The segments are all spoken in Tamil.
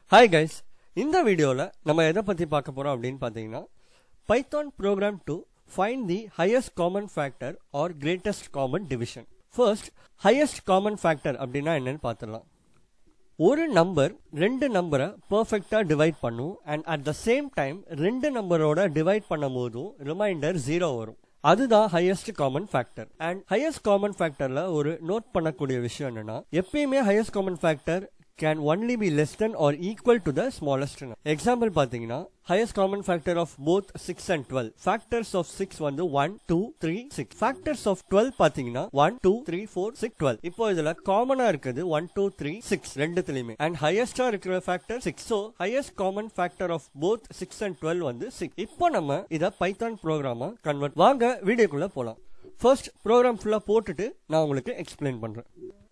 ஹாய் கைஸ் இந்த வீடியோவில் நம்ம எதை பற்றி பார்க்க போகிறோம் அப்படின்னு பார்த்தீங்கன்னா Python program to find the highest common factor or greatest common division first highest common factor அப்படின்னா என்னன்னு பார்த்துடலாம் ஒரு நம்பர் ரெண்டு நம்பரை பர்ஃபெக்டா டிவைட் பண்ணும் and at the same time ரெண்டு நம்பரோட டிவைட் பண்ணும் போதும் ரிமைண்டர் ஜீரோ வரும் அதுதான் highest common factor and highest common ஃபேக்டர்ல ஒரு நோட் பண்ணக்கூடிய விஷயம் என்னன்னா எப்பயுமே highest common factor can only be less than or equal to the smallest example பாத்தீங்கன்னா highest common factor of both six and twelve factors of six வந்து one two three six factors of twelve பாத்தீங்கன்னா one two three four six twelve இப்போ இதுல காமனா இருக்குது ஒன் டூ த்ரீ சிக்ஸ் ரெண்டுத்துலயுமே அண்ட் ஹையஸ்டா இருக்கிற factor six so highest common factor of both six and twelve வந்து சிக்ஸ் இப்போ நம்ம இதை பைத்தான் ப்ரோக்ராமா கன்வெர்ட் வாங்க வீடியோக்குள்ள போலாம் ஃபர்ஸ்ட் ப்ரோக்ராம் ஃபுல்லா போட்டுட்டு நான் உங்களுக்கு எக்ஸ்பிளைன் பண்றேன்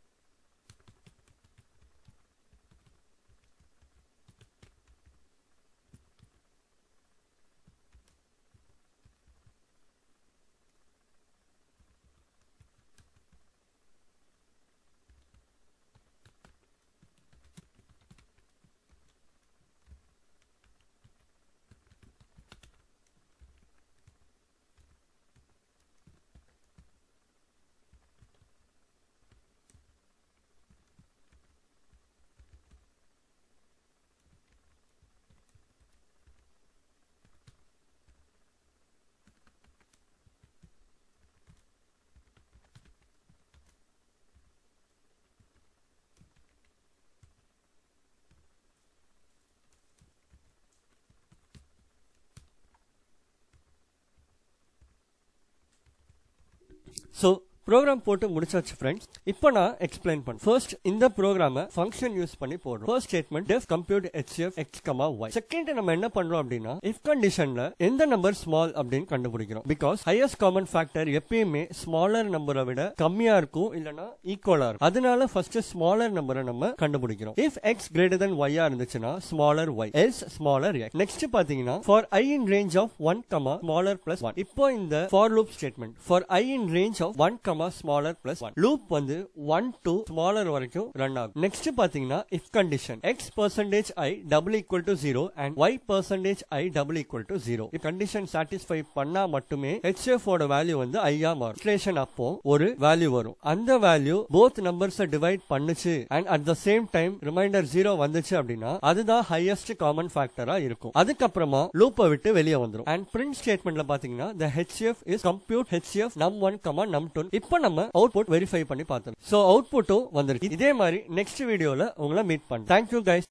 ஸோ ப்ரோக்ராம் போட்டு முடிச்சாச்சு ஃப்ரெண்ட்ஸ் இப்போ நான் எக்ஸ்பிளைன் பண்ண ஃபர்ஸ்ட் இந்த ப்ரோக்ராம ஃபங்க்ஷன் யூஸ் பண்ணி போடுறோம் first statement def compute HF X comma Y second நம்ம என்ன பண்றோம் அப்படின்னா இஃப் கண்டிஷன்ல எந்த நம்பர் ஸ்மால் அப்படின்னு கண்டுபிடிக்கிறோம் பிகாஸ் ஹையஸ்ட் காமன் ஃபேக்டர் எப்பயுமே ஸ்மாலர் நம்பரை விட கம்மியா இருக்கும் இல்லனா ஈக்குவலா இருக்கும் அதனால ஃபர்ஸ்ட் ஸ்மாலர் நம்பரை நம்ம கண்டுபிடிக்கிறோம் இஃப் எக்ஸ் கிரேட்டர் தென் ஒய்யா இருந்துச்சுன்னா smaller Y else smaller X next பாத்தீங்கன்னா for I in range of one comma smaller plus one இப்போ இந்த for loop statement for I in range of one comma smaller plus one loop வந்து ஒன் டு ஸ்மாலர் வரைக்கும் ரன் ஆகும் நெக்ஸ்ட் பாத்தீங்கன்னா if condition X percentage I double equal to zero and Y percentage I double equal to zero condition satisfy பண்ணா மட்டுமே ஹெச்எஃப் ஓட வேல்யூ வந்து ஐயா மாறும் Iteration அப்போ ஒரு வேல்யூ வரும் அந்த வேல்யூ போத் நம்பர்ஸ் டிவைட் பண்ணுச்சு and at the same time remainder zero வந்துச்சு அப்படின்னா அதுதான் ஹையஸ்ட் காமன் ஃபேக்டரா இருக்கும் அதுக்கப்புறமா லூப்பை விட்டு வெளியே வந்துரும் அண்ட் பிரிண்ட் ஸ்டேட்மெண்ட்ல பாத்தீங்கன்னா the hf is compute hf num one comma num two இப்போ நம்ம அவுட்புட் வெரிஃபை பண்ணி பார்த்தோம் சோ அவுட்புட்டும் வந்திருக்கு இதே மாதிரி நெக்ஸ்ட் வீடியோல உங்களை மீட் பண்ண தேங்க்யூ கைஸ்